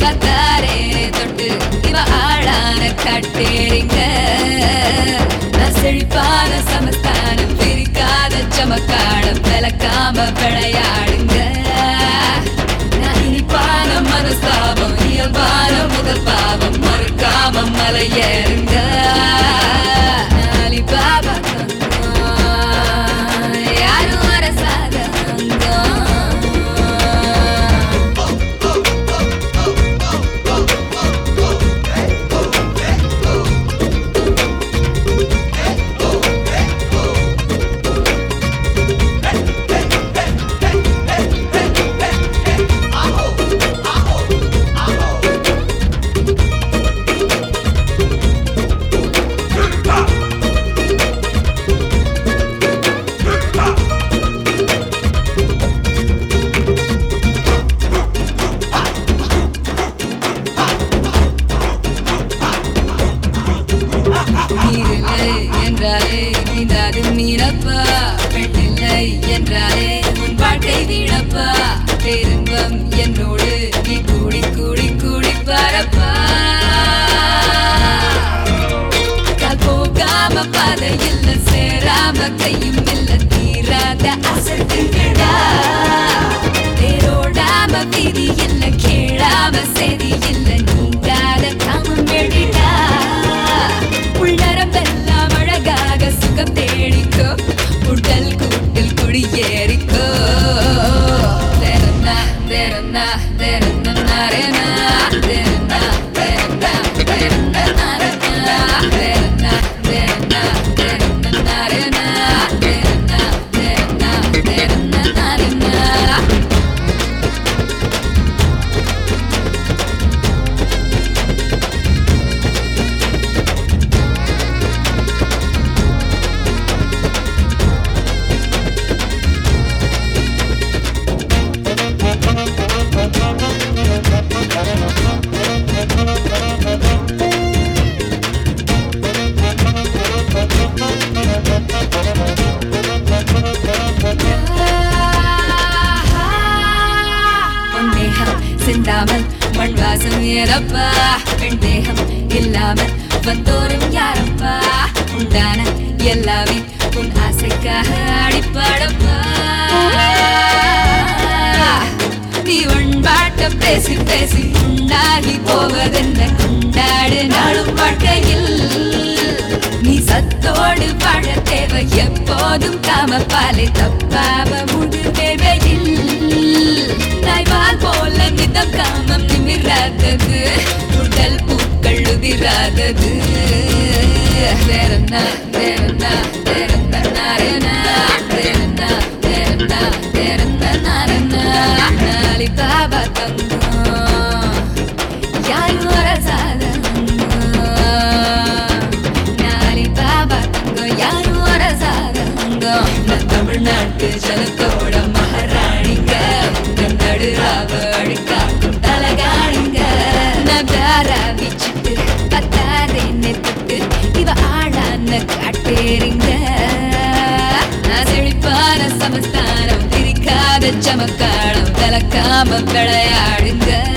பத்தாரே தொட்டு இவ ஆளான கட்டேரிங்க நான் செழிப்பான சமஸ்தானம் பிரிக்காத சமக்காலம் விளக்காம விளையாடுங்க நான் இனிப்பான மனஸ்தாபம் இயல்பான முதல் பாவம் மறுக்காம மலையேறுங்க அலிபாபா யாரும் அரசாத நீரில்லை என்றாலே நீந்தாது மீனப்பா பெண்ணில்லை என்றாலே உன் வாழ்க்கை வீணப்பா பேரின்பம் என்னோடு நீ கூடி கூடி கூடி பரப்பா கால் போகாம பாதை இல்ல சேராம கையும் இல்ல தீராத அசத்துங்களா தேரோடாம வீதி இல்ல கேளாம செதி இல்ல நீங்காத காமம் எழுடா உள்ளரம்பெல்லாம் அழகாக சுகம் தேடிக்கோ உடல் கூட்டில் குடியேறிக்கோ தெரன்னா தெரன்னா தெரன்னா நரனா தெரன்னா தெரன்னா தெரன்னா நரனா தெரன்னா தெரன்னா தெரன்னா நரனா தெரன்னா தெரன்னா தெரன்னா நரனா பொன்னேகம் சிந்தாமல் மண் வாசம் ஏறப்பா பெண் தேகம் இல்லாமல் வந்தோரும் யாரப்பா உண்டான எல்லாமே உன் ஆசைக்காக அடிப்பாடப்பா நீ உண்பாட்ட பேசி பேசி உண்டாகி போவதென்ன கொண்டாடு நாளும் வாழ்க்கையில் நீ சத்தோடு வாழ தேவை எப்போதும் காம பாலை தப்பாம முது தேவையில் தாய்வால் போல மிதம் காமம் நிமிராதது உடல் பூக்கள் உதிராதது வேறென்ன வேறென்ன வேறென்ன நாரனா வேறென்ன வேறென்ன வேறென்ன நாரனா நாளி பாபா தங்கம் யாரும் வரசாத நாளி பாபா தங்கம் யாரும் வரசாத நான் தமிழ்நாட்டு ஜனத்தோட மகாராணிங்க உங்க நடுராவ அழுக்காக்கும் தலகாணிங்க நகாரா வீச்சிட்டு பத்தாரே நெத்துட்டு இவ ஆளான காட்டேரிங்க நான் செழிப்பான சமஸ்தானம் திரிக்காத சமக்காலம் விளக்காம விளையாடுங்க